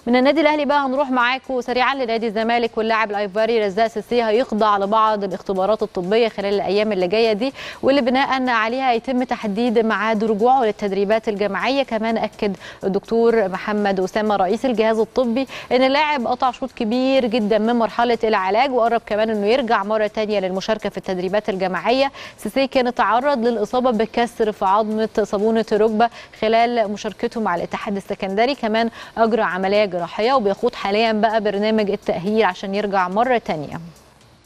من النادي الاهلي بقى هنروح معاكم سريعا لنادي الزمالك واللاعب الايفواري رزاق سيسي هيخضع لبعض الاختبارات الطبيه خلال الايام اللي جايه دي واللي بناء عليها هيتم تحديد ميعاد رجوعه للتدريبات الجماعيه كمان اكد الدكتور محمد اسامه رئيس الجهاز الطبي ان اللاعب قطع شوط كبير جدا من مرحله العلاج وقرب كمان انه يرجع مره ثانيه للمشاركه في التدريبات الجماعيه سيسي كان تعرض للاصابه بكسر في عظمه صابونه الركبه خلال مشاركته مع الاتحاد السكندري كمان اجرى عمليه جراحيه وبيخوض حاليا بقى برنامج التاهيل عشان يرجع مره ثانيه